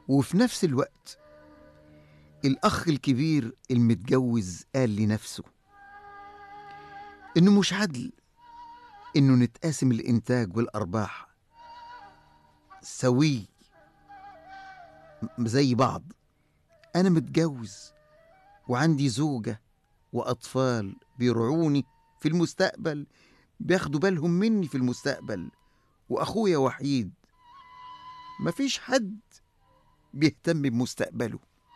وفي نفس الوقت الأخ الكبير المتجوز قال لنفسه إنه مش عدل إنه نتقاسم الإنتاج والأرباح سوي زي بعض أنا متجوز وعندي زوجة وأطفال بيرعوني في المستقبل بياخدوا بالهم مني في المستقبل وأخويا وحيد مفيش حد بيهتم بمستقبله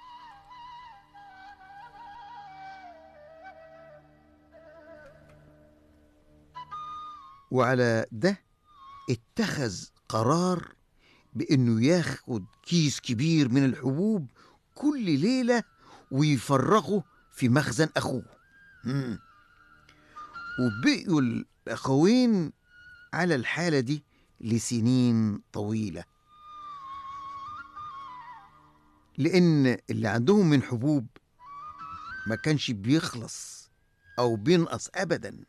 وعلى ده اتخذ قرار بانه ياخد كيس كبير من الحبوب كل ليله ويفرغه في مخزن اخوه مم. وبقيوا الاخوين على الحاله دي لسنين طويله لان اللي عندهم من حبوب ما كانش بيخلص او بينقص ابدا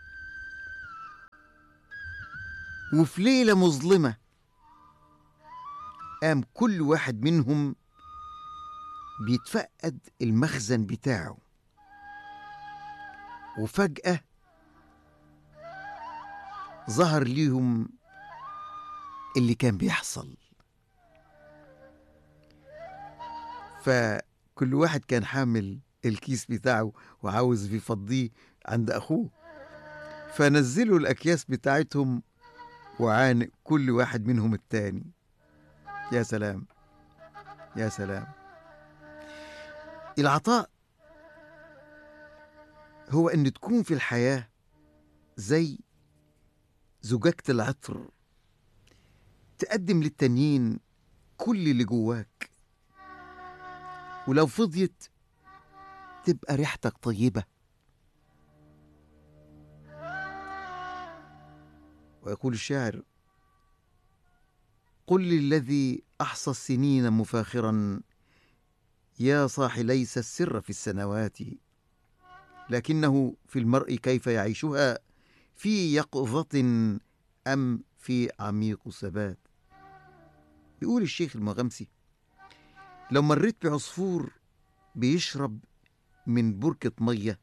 وفي ليله مظلمه قام كل واحد منهم بيتفقد المخزن بتاعه وفجأة ظهر ليهم اللي كان بيحصل فكل واحد كان حامل الكيس بتاعه وعاوز يفضيه عند أخوه فنزلوا الأكياس بتاعتهم وعانق كل واحد منهم التاني يا سلام يا سلام العطاء هو ان تكون في الحياه زي زجاجه العطر تقدم للتانيين كل اللي جواك ولو فضيت تبقى ريحتك طيبه ويقول الشاعر قل للذي احصى السنين مفاخرا يا صاح ليس السر في السنوات لكنه في المرء كيف يعيشها في يقظه ام في عميق ثبات يقول الشيخ المغمسي لو مريت بعصفور بيشرب من بركة مية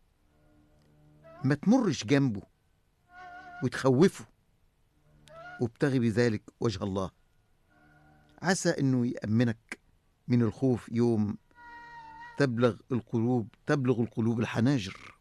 ما تمرش جنبه وتخوفه وابتغي بذلك وجه الله عسى انه يامنك من الخوف يوم تبلغ القلوب تبلغ القلوب الحناجر